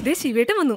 ദേ ശിവേട്ടൻ വന്നു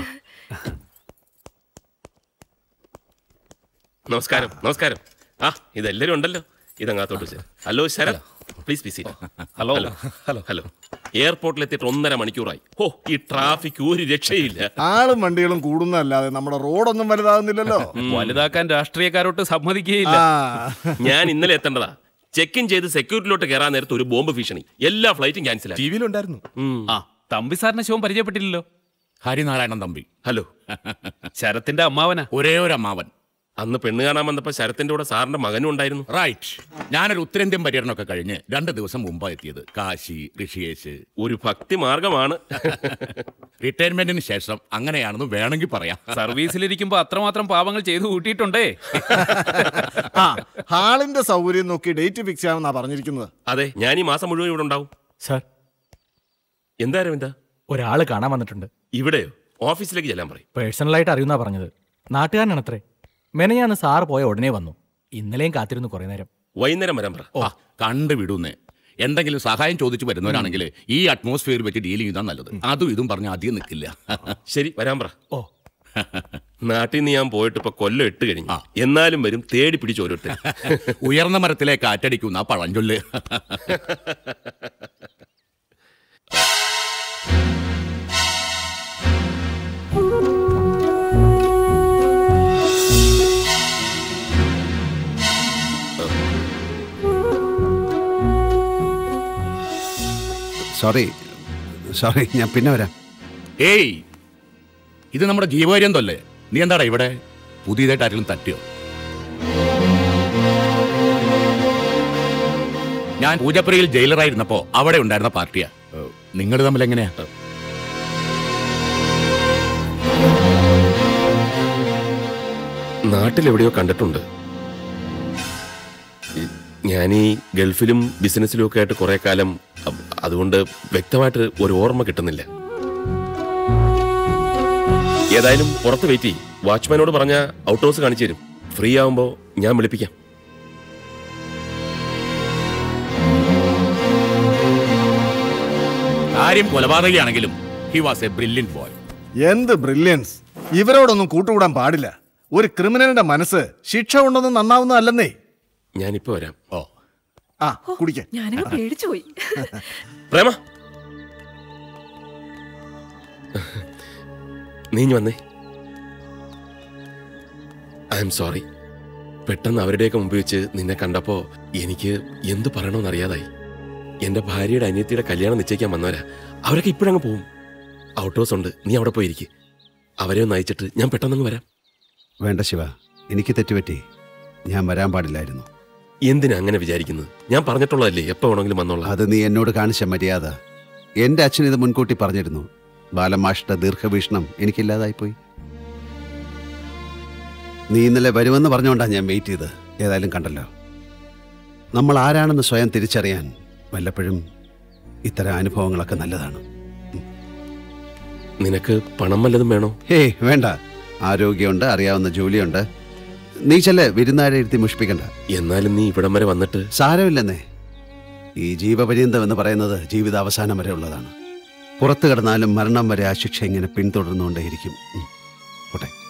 നമസ്കാരം നമസ്കാരം ആ ഇതെല്ലാരും ഉണ്ടല്ലോ ഇതങ്ങാത്തോട്ട് വെച്ച് hello Sharath please be seat hello hello hello എയർപോർട്ടിൽ എത്തിയിട്ട് ഒന്നര മണിക്കൂറായി ഓ ഈ ട്രാഫിക് ഒരു രക്ഷയില്ല ആളും വണ്ടികളും കൂടുന്നതല്ലാതെ നമ്മുടെ റോഡൊന്നും വലുതാകുന്നില്ലല്ലോ വലുതാക്കാൻ രാഷ്ട്രീയക്കാരോട്ട് സമ്മതിക്കുകയില്ല ആ ഞാൻ ഇന്നലെ എത്തേണ്ടതാ ചെക്ക് ഇൻ ചെയ്ത് സെക്യൂരിറ്റിയിലോട്ട് കയറാൻ നേരത്ത് ഒരു ബോംബ് ഭീഷണി എല്ലാ ഫ്ലൈറ്റും ക്യാൻസൽ ആയി ടിവിയിലുണ്ടായിരുന്നു ആ തമ്പി സാറിനെ ശിവൻ പരിചയപ്പെട്ടില്ലല്ലോ ഹരിനാരായണൻ തമ്പി ഹലോ ശരത്തിന്റെ അമ്മാവനാ ഒരേ ഒരു അമ്മാവൻ അന്ന് പെണ്ണ് കാണാൻ വന്നപ്പോ ശരത്തിന്റെ കൂടെ സാറിന്റെ മകനും ഉണ്ടായിരുന്നു റൈറ്റ് ഞാനൊരു ഉത്തരേന്ത്യൻ പര്യടനമൊക്കെ കഴിഞ്ഞ് രണ്ട് ദിവസം മുമ്പാ എത്തിയത് കാശി ഋഷികേശ് ഒരു ഭക്തി മാർഗമാണ് റിട്ടയർമെന്റിന് ശേഷം അങ്ങനെയാണെന്ന് വേണമെങ്കിൽ പറയാം സർവീസിലിരിക്കുമ്പോ അത്രമാത്രം പാവങ്ങൾ ചെയ്തു കൂട്ടിയിട്ടുണ്ടേ ആ ഹാളിന്റെ സൗകര്യം നോക്കി ഡേറ്റ് ഫിക്സ് ചെയ്യാമെന്നാ പറഞ്ഞിരിക്കുന്നത് അതെ ഞാൻ ഈ മാസം മുഴുവൻ ഇവിടെ ഉണ്ടാവും സാർ എന്താ അരവിന്ദ ഒരാള് കാണാൻ വന്നിട്ടുണ്ട് ഇവിടെയോ ഓഫീസിലേക്ക് ചെല്ലാൻ പറയും പേഴ്സണലായിട്ട് അറിയുന്നാ പറഞ്ഞത് നാട്ടുകാരനാണത്രേ മെനയാന്ന് സാറ് പോയ ഉടനെ വന്നു ഇന്നലെയും കാത്തിരുന്നു കുറേ നേരം വൈകുന്നേരം വരാൻ പറ ആ കണ്ടു വിടുന്നേ എന്തെങ്കിലും സഹായം ചോദിച്ചു വരുന്നവരാണെങ്കിൽ ഈ അറ്റ്മോസ്ഫിയർ വെച്ച് ഡീലിംഗ് ചെയ്താൽ നല്ലത് അതും ഇതും പറഞ്ഞ് അധികം നിൽക്കില്ല ശരി വരാൻ പറ ഓ നാട്ടിൽ നിന്ന് ഞാൻ പോയിട്ട് ഇപ്പൊ കൊല്ലം എട്ട് കഴിഞ്ഞു എന്നാലും വരും തേടി പിടിച്ച് ഓരോരുത്തർ ഉയർന്ന മരത്തിലെ കാറ്റടിക്കുന്ന പഴഞ്ചൊല്ല് സോറി സോറി ഞാൻ പിന്നെ വരാം ഏയ് ഇത് നമ്മുടെ ജീവപര്യന്തല്ലേ നീ എന്താടാ ഇവിടെ പുതിയതായിട്ട് ആരെങ്കിലും തട്ടിയോ ഞാൻ പൂജപ്പുരയിൽ ജയിലറായിരുന്നപ്പോ അവിടെ ഉണ്ടായിരുന്ന പാർട്ടിയാ നിങ്ങൾ തമ്മിൽ എങ്ങനെയാ നാട്ടിലെവിടെയോ കണ്ടിട്ടുണ്ട് ഈ- ഞാൻ ഈ ഗൾഫിലും ബിസിനസ്സിലും ഒക്കെ ആയിട്ട് കുറെ കാലം അ- അതുകൊണ്ട് വ്യക്തമായിട്ട് ഒരു ഓർമ്മ കിട്ടുന്നില്ല ഏതായാലും പുറത്ത് വെയിറ്റ് ചെയ്യും വാച്ച്മാനോട് പറഞ്ഞ ഔട്ട് ഹൗസ് കാണിച്ചു തരും ഫ്രീ ആവുമ്പോൾ ഞാൻ വിളിപ്പിക്കാം കാര്യം കൊലപാതകയാണെങ്കിലും he was a brilliant boy എന്ത് ബ്രില്യൻസ് ഇവരോടൊന്നും കൂട്ടുകൂടാൻ പാടില്ല ഒരു ക്രിമിനലിന്റെ മനസ്സ് ശിക്ഷ കൊണ്ടൊന്നും നന്നാവുന്നതല്ലെന്നേ ഞാനിപ്പോ വരാം ഓ ആ കുടിക്കാൻ ഞാനങ്ങ് പേടിച്ചു പോയി പ്രേമ നീ ഇഞ്ഞ് വന്നേ ഐ എം സോറി പെട്ടെന്ന് അവരുടെയൊക്കെ മുമ്പ് വെച്ച് നിന്നെ കണ്ടപ്പോ എനിക്ക് എന്ത് പറയണമെന്ന് അറിയാതായി എന്റെ ഭാര്യയുടെ അനിയത്തിയുടെ കല്യാണം നിശ്ചയിക്കാൻ വന്നവരാ അവരൊക്കെ ഇപ്പോഴങ്ങ് പോവും ഔട്ട് ഹൗസ് ഉണ്ട് നീ അവിടെ പോയിരിക്കെ അവരെ ഒന്ന് അയച്ചിട്ട് ഞാൻ പെട്ടെന്നങ്ങ് വരാം വേണ്ട ശിവ എനിക്ക് തെറ്റുപറ്റി ഞാൻ വരാൻ പാടില്ലായിരുന്നു എന്തിനാ അങ്ങനെ വിചാരിക്കുന്നത് ഞാൻ പറഞ്ഞിട്ടുള്ളതല്ലേ എപ്പോ വേണമെങ്കിലും വന്നോളാം അത് നീ എന്നോട് കാണിച്ച മര്യാദ എൻ്റെ അച്ഛൻ ഇത് മുൻകൂട്ടി പറഞ്ഞിരുന്നു ബാലമാഷിന്റെ ദീർഘവീക്ഷണം എനിക്കില്ലാതായിപ്പോയി നീ ഇന്നലെ വരുമെന്ന് പറഞ്ഞുകൊണ്ടാണ് ഞാൻ വെയിറ്റ് ചെയ്ത് ഏതായാലും കണ്ടല്ലോ നമ്മൾ ആരാണെന്ന് സ്വയം തിരിച്ചറിയാൻ വല്ലപ്പോഴും ഇത്തരം അനുഭവങ്ങളൊക്കെ നല്ലതാണ് നിനക്ക് പണം വല്ലതും വേണോ ഹേയ് വേണ്ട ആരോഗ്യമുണ്ട് അറിയാവുന്ന ജോലിയുണ്ട് നീ ചെല്ലേ വിരുന്നാരെ ഇരുത്തി മുഷിപ്പിക്കണ്ട എന്നാലും നീ ഇവിടം വരെ വന്നിട്ട് സാരമില്ലെന്നേ ഈ ജീവപര്യന്തം എന്ന് പറയുന്നത് ജീവിതാവസാനം വരെ ഉള്ളതാണ് പുറത്തു കിടന്നാലും മരണം വരെ ആ ശിക്ഷ ഇങ്ങനെ പിന്തുടർന്നുകൊണ്ടേയിരിക്കും ഉം. പോട്ടെ